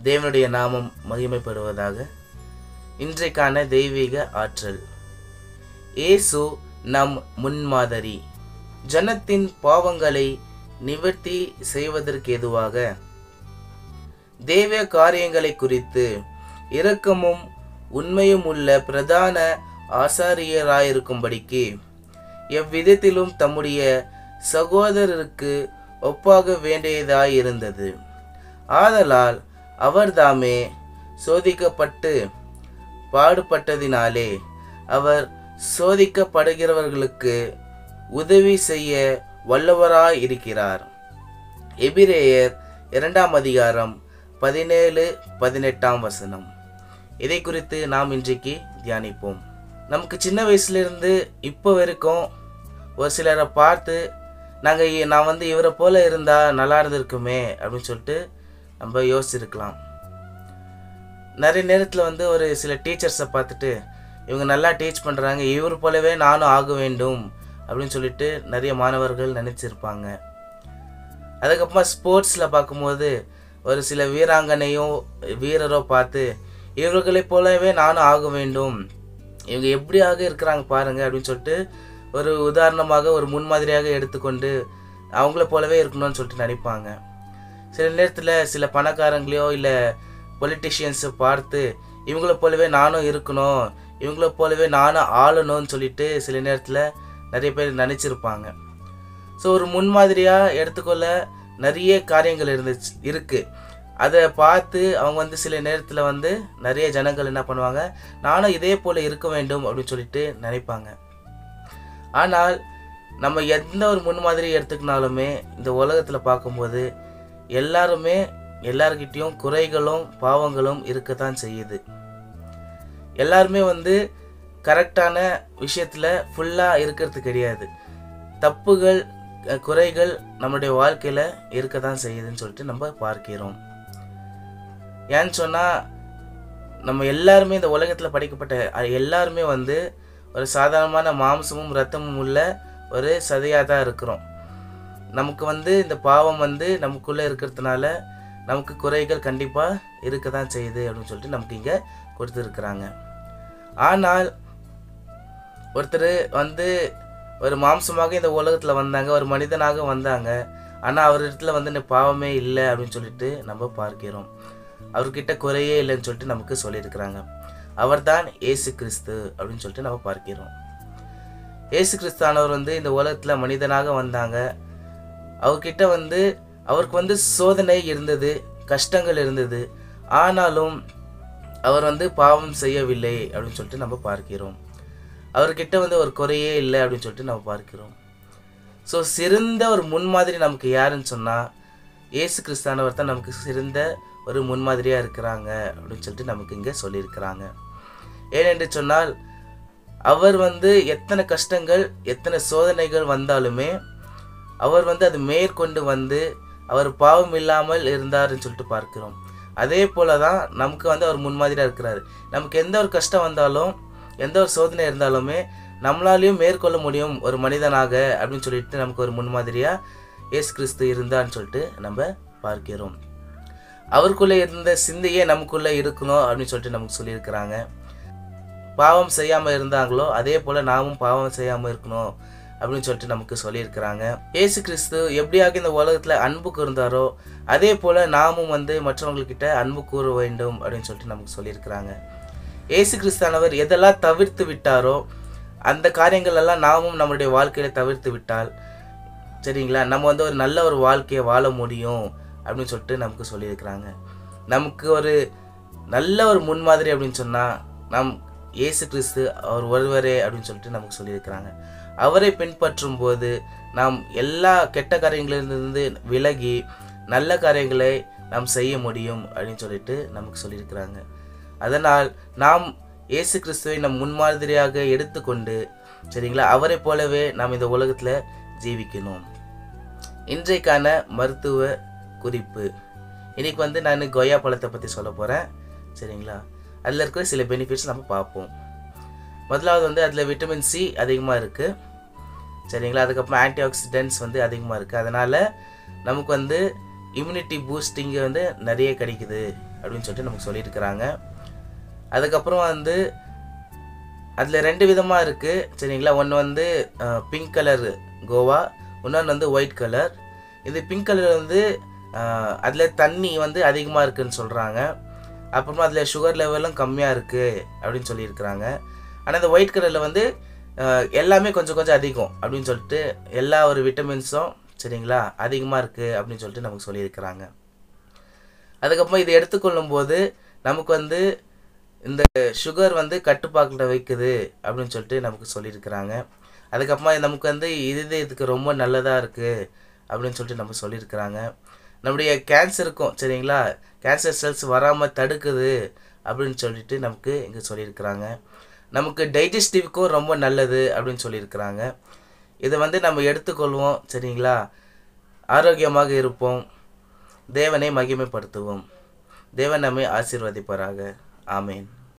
தேவனுடைய நாமம் மகிமைப்படுவதாக இன்றைக்கான தெய்வீக ஆற்றல் இயேசு நம் முன்மாதிரி ஜனத்தின் பாவங்களை நிவர்த்தி செய்வதற்கு எதுவாக தேவ காரியங்களை குறித்து இரக்கமும் உண்மையும் உள்ள பிரதான ஆசாரியராயிருக்கும்படிக்கு எவ்விதத்திலும் தம்முடைய சகோதரருக்கு ஒப்பாக வேண்டியதாயிருந்தது ஆதலால் அவர்தாமே சோதிக்கப்பட்டு பாடுபட்டதினாலே அவர் சோதிக்கப்படுகிறவர்களுக்கு உதவி செய்ய வல்லவராய் இருக்கிறார் எபிரேயர் இரண்டாம் அதிகாரம் பதினேழு பதினெட்டாம் வசனம் இதை குறித்து நாம் இன்றைக்கு தியானிப்போம் நமக்கு சின்ன வயசுலேருந்து இப்போ வரைக்கும் ஒரு சிலரை பார்த்து நாங்கள் நான் வந்து இவரை போல இருந்தால் நல்லா இருந்திருக்குமே அப்படின்னு சொல்லிட்டு நம்ம யோசிச்சிருக்கலாம் நிறைய நேரத்தில் வந்து ஒரு சில டீச்சர்ஸை பார்த்துட்டு இவங்க நல்லா டீச் பண்ணுறாங்க இவர் போலவே நானும் ஆக வேண்டும் அப்படின்னு சொல்லிட்டு நிறைய மாணவர்கள் நினச்சிருப்பாங்க அதுக்கப்புறமா ஸ்போர்ட்ஸில் பார்க்கும்போது ஒரு சில வீராங்கனையோ வீரரோ பார்த்து இவர்களை போலவே நானும் ஆக வேண்டும் இவங்க எப்படியாக இருக்கிறாங்க பாருங்க அப்படின்னு சொல்லிட்டு ஒரு உதாரணமாக ஒரு முன்மாதிரியாக எடுத்துக்கொண்டு அவங்கள போலவே இருக்கணும்னு சொல்லிட்டு நினைப்பாங்க சில நேரத்தில் சில பணக்காரங்களையோ இல்லை பொலிட்டிஷியன்ஸை பார்த்து இவங்கள போலவே நானும் இருக்கணும் இவங்கள போலவே நானும் ஆளணும்னு சொல்லிட்டு சில நேரத்தில் நிறைய பேர் நினச்சிருப்பாங்க ஸோ ஒரு முன்மாதிரியாக எடுத்துக்கொள்ள நிறைய காரியங்கள் இருந்துச்சு இருக்குது அதை பார்த்து அவங்க வந்து சில நேரத்தில் வந்து நிறைய ஜனங்கள் என்ன பண்ணுவாங்க நானும் இதே போல் இருக்க வேண்டும் அப்படின்னு சொல்லிட்டு நினைப்பாங்க ஆனால் நம்ம எந்த ஒரு முன்மாதிரி எடுத்துக்கினாலுமே இந்த உலகத்தில் பார்க்கும்போது எல்லாருமே எல்லார்கிட்டேயும் குறைகளும் பாவங்களும் இருக்கத்தான் செய்யுது எல்லாருமே வந்து கரெக்டான விஷயத்தில் ஃபுல்லாக இருக்கிறது கிடையாது தப்புகள் அஹ், குறைகள் நம்மளுடைய வாழ்க்கையில் இருக்க தான் செய்யுதுன்னு சொல்லிட்டு நம்ம பார்க்கிறோம் ஏன்னு சொன்னால் நம்ம எல்லாருமே இந்த உலகத்தில் படைக்கப்பட்ட அஹ், எல்லாருமே வந்து ஒரு சாதாரணமான மாம்சமும் ரத்தமும் உள்ள ஒரு சதையாக தான் இருக்கிறோம் நமக்கு வந்து இந்த பாவம் வந்து நமக்குள்ளே இருக்கிறதுனால நமக்கு குறைகள் கண்டிப்பாக இருக்க தான் செய்யுது அப்படின்னு சொல்லிட்டு நமக்கு இங்கே கொடுத்துருக்குறாங்க ஆனால் ஒருத்தர் வந்து ஒரு மாம்சமாக இந்த உலகத்தில் வந்தாங்க ஒரு மனிதனாக வந்தாங்க ஆனால் அவரிடத்துல வந்து இந்த பாவமே இல்லை அப்படின்னு சொல்லிட்டு நம்ம பார்க்கிறோம் அவர்கிட்ட குறையே இல்லைன்னு சொல்லிட்டு நமக்கு சொல்லியிருக்கிறாங்க அவர்தான் இயேசு கிறிஸ்து அப்படின்னு சொல்லிட்டு நம்ம பார்க்கிறோம் இயேசு கிறிஸ்தானவர் வந்து இந்த உலகத்தில் மனிதனாக வந்தாங்க அவர்கிட்ட வந்து அவருக்கு வந்து சோதனை இருந்தது கஷ்டங்கள் இருந்தது ஆனாலும் அவர் வந்து பாவம் செய்யவில்லை அப்படின்னு சொல்லிட்டு நம்ம பார்க்கிறோம் அவர்கிட்ட வந்து ஒரு குறையே இல்லை அப்படின்னு சொல்லிட்டு நம்ம பார்க்கிறோம் ஸோ சிறந்த ஒரு முன்மாதிரி நமக்கு யாருன்னு சொன்னால் இயேசு கிறிஸ்தானவர் தான் நமக்கு சிறந்த ஒரு முன்மாதிரியாக இருக்கிறாங்க அப்படின்னு சொல்லிட்டு நமக்கு இங்கே சொல்லியிருக்கிறாங்க ஏனென்று சொன்னால் அவர் வந்து எத்தனை கஷ்டங்கள் எத்தனை சோதனைகள் வந்தாலுமே அவர் வந்து அது மேற்கொண்டு வந்து அவர் பாவம் இல்லாமல் இருந்தாருன்னு சொல்லிட்டு பார்க்கிறோம் அதே போல தான் நமக்கு வந்து அவர் முன்மாதிரியாக இருக்கிறாரு நமக்கு எந்த ஒரு கஷ்டம் வந்தாலும் எந்த ஒரு சோதனை இருந்தாலுமே நம்மளாலையும் மேற்கொள்ள முடியும் ஒரு மனிதனாக அப்படின்னு சொல்லிட்டு நமக்கு ஒரு முன்மாதிரியாக இயேசு கிறிஸ்து இருந்தான்னு சொல்லிட்டு நம்ம பார்க்கிறோம் அவருக்குள்ளே இருந்த சிந்தையே நமக்குள்ளே இருக்கணும் அப்படின்னு சொல்லிட்டு நமக்கு சொல்லியிருக்கிறாங்க பாவம் செய்யாமல் இருந்தாங்களோ அதே போல் நாமும் பாவம் செய்யாமல் இருக்கணும் அப்படின்னு சொல்லிட்டு நமக்கு சொல்லியிருக்கிறாங்க இயேசு கிறிஸ்து எப்படியாக இந்த உலகத்தில் அன்பு கூர்ந்தாரோ அதே போல் நாமும் வந்து மற்றவங்கக்கிட்ட அன்பு கூற வேண்டும் அப்படின்னு சொல்லிட்டு நமக்கு சொல்லியிருக்கிறாங்க இயேசு கிறிஸ்தானவர் எதெல்லாம் தவிர்த்து விட்டாரோ அந்த காரியங்கள் எல்லாம் நாமும் நம்மளுடைய வாழ்க்கையில தவிர்த்து விட்டால் சரிங்களா நம்ம வந்து ஒரு நல்ல ஒரு வாழ்க்கையை வாழ முடியும் அப்படின்னு சொல்லிட்டு நமக்கு சொல்லியிருக்கிறாங்க நமக்கு ஒரு நல்ல ஒரு முன்மாதிரி அப்படின்னு சொன்னால் நம் இயேசு கிறிஸ்து அவர் ஒருவரே அப்படின்னு சொல்லிட்டு நமக்கு சொல்லியிருக்கிறாங்க அவரை பின்பற்றும் போது நாம் எல்லா கெட்ட காரியங்களிலிருந்து விலகி நல்ல காரியங்களை நாம் செய்ய முடியும் அப்படின்னு சொல்லிட்டு நமக்கு சொல்லியிருக்கிறாங்க அதனால் நாம் இயேசு கிறிஸ்துவை நம் முன்மாதிரியாக எடுத்துக்கொண்டு சரிங்களா அவரை போலவே நாம் இந்த உலகத்தில் ஜீவிக்கணும் இன்றைக்கான மருத்துவ குறிப்பு இன்னைக்கு வந்து நான் கொய்யா பழத்தை பற்றி சொல்ல போகிறேன் சரிங்களா அதில் இருக்கிற சில பெனிஃபிட்ஸ் நம்ம பார்ப்போம் முதலாவது வந்து அதில் விட்டமின் சி அதிகமாக இருக்குது சரிங்களா அதுக்கப்புறம் ஆன்டி ஆக்சிடென்ட்ஸ் வந்து அதிகமாக இருக்குது அதனால் நமக்கு வந்து இம்யூனிட்டி பூஸ்டிங்கு வந்து நிறைய கிடைக்குது அப்படின்னு சொல்லிட்டு நமக்கு சொல்லியிருக்கிறாங்க அதுக்கப்புறம் வந்து அதில் ரெண்டு விதமாக இருக்குது சரிங்களா ஒன்று வந்து பிங்க் கலர் கோவா இன்னொன்று வந்து ஒயிட் கலர் இது பிங்க் கலர் வந்து அதில் தண்ணி வந்து அதிகமாக இருக்குன்னு சொல்கிறாங்க அப்புறமா அதில் சுகர் லெவலும் கம்மியாக இருக்குது அப்படின்னு சொல்லியிருக்கிறாங்க ஆனால் இந்த ஒயிட் கலரில் வந்து அஹ், எல்லாமே கொஞ்சம் கொஞ்சம் அதிகம் அப்படின்னு சொல்லிட்டு எல்லா ஒரு விட்டமின்ஸும் சரிங்களா அதிகமாக இருக்குது அப்படின்னு சொல்லிட்டு நமக்கு சொல்லியிருக்கிறாங்க அதுக்கப்புறம் இதை எடுத்துக்கொள்ளும் போது நமக்கு வந்து இந்த சுகர் வந்து கட்டுப்பாட்டில் வைக்குது அப்படின்னு சொல்லிட்டு நமக்கு சொல்லியிருக்கிறாங்க அதுக்கப்புறமா இது நமக்கு வந்து இதயத்துக்கு ரொம்ப நல்லதாக இருக்குது அப்படின்னு சொல்லிட்டு நம்ம சொல்லியிருக்கிறாங்க நம்முடைய கேன்சருக்கும் சரிங்களா கேன்சர் செல்ஸ் வராமல் தடுக்குது அப்படின்னு சொல்லிட்டு நமக்கு இங்கே சொல்லியிருக்கிறாங்க நமக்கு டைஜஸ்டிவ்க்கும் ரொம்ப நல்லது அப்படின்னு சொல்லியிருக்கிறாங்க இதை வந்து நம்ம எடுத்துக்கொள்வோம் சரிங்களா ஆரோக்கியமாக இருப்போம் தேவனை மகிமைப்படுத்துவோம் தேவன் நம்மை ஆசீர்வதிப்பாராக ஆமேன்